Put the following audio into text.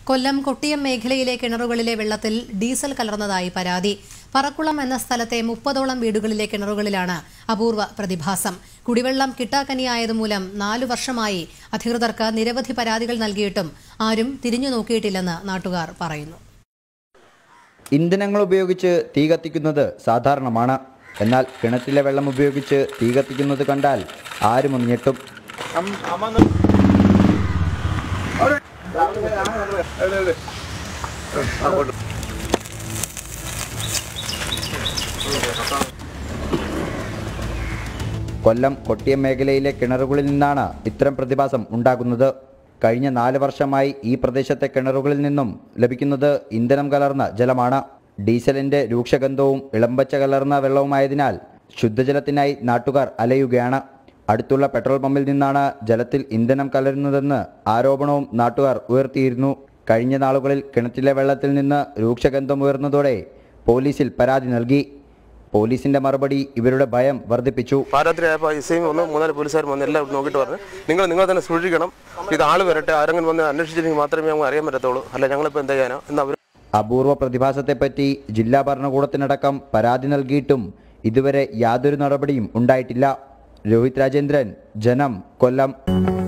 കൊല്ലം കൊട്ടിയം മേഖലയിലെ കിണറുകളിലെ വെള്ളത്തിൽ ഡീസൽ കലർന്നതായി പരാതി പറക്കുളം എന്ന സ്ഥലത്തെ മുപ്പതോളം വീടുകളിലെ കിണറുകളിലാണ് അപൂർവ പ്രതിഭാസം കുടിവെള്ളം കിട്ടാക്കനിയായതുമൂലം നാലു വർഷമായി അധികൃതർക്ക് നിരവധി പരാതികൾ നൽകിയിട്ടും ആരും തിരിഞ്ഞു നോക്കിയിട്ടില്ലെന്ന് നാട്ടുകാർ പറയുന്നു ഇന്ധനങ്ങൾ ഉപയോഗിച്ച് തീ കത്തിക്കുന്നത് സാധാരണമാണ് എന്നാൽ കിണറ്റിലെ വെള്ളം ഉപയോഗിച്ച് തീ കത്തിക്കുന്നത് കണ്ടാൽ ആരും ഒന്ന് ഞെട്ടും കൊല്ലം കൊട്ടിയം മേഖലയിലെ കിണറുകളിൽ നിന്നാണ് ഇത്തരം പ്രതിഭാസം ഉണ്ടാകുന്നത് കഴിഞ്ഞ നാല് വർഷമായി ഈ പ്രദേശത്തെ കിണറുകളിൽ നിന്നും ലഭിക്കുന്നത് ഇന്ധനം കലർന്ന ജലമാണ് ഡീസലിന്റെ രൂക്ഷഗന്ധവും ഇളമ്പച്ച കലർന്ന വെള്ളവുമായതിനാൽ ശുദ്ധജലത്തിനായി നാട്ടുകാർ അലയുകയാണ് അടുത്തുള്ള പെട്രോൾ പമ്പിൽ നിന്നാണ് ജലത്തിൽ ഇന്ധനം കലരുന്നതെന്ന് ആരോപണവും നാട്ടുകാർ ഉയർത്തിയിരുന്നു കഴിഞ്ഞ നാളുകളിൽ കിണറ്റിലെ വെള്ളത്തിൽ നിന്ന് രൂക്ഷഗന്ധം ഉയർന്നതോടെ പോലീസിൽ പരാതി നൽകി പോലീസിന്റെ മറുപടി ഇവരുടെ ഭയം വർദ്ധിപ്പിച്ചു പാരാത്രി ആയപ്പോൾ ഇസയും വന്ന് മൂന്നാല് പോലീസുകാർ വന്ന് എല്ലാം നോക്കിയിട്ട് പറഞ്ഞു നിങ്ങൾ നിങ്ങൾ തന്നെ സൂക്ഷിക്കണം ഇത് ആൾ വരട്ടെ ആരെങ്കിലും വന്ന് അന്വേഷിച്ചില്ലെങ്കിൽ മാത്രമേ ഞങ്ങൾ അറിയാൻ പറ്റത്തുള്ളൂ അല്ല ഞങ്ങളിപ്പോൾ എന്താ ചെയ്യാനോ എന്ന് അവർ അപൂർവ പ്രതിഭാസത്തെപ്പറ്റി ജില്ലാ ഭരണകൂടത്തിനടക്കം പരാതി നൽകിയിട്ടും ഇതുവരെ യാതൊരു നടപടിയും ഉണ്ടായിട്ടില്ല രോഹിത് രാജേന്ദ്രൻ ജനം കൊല്ലം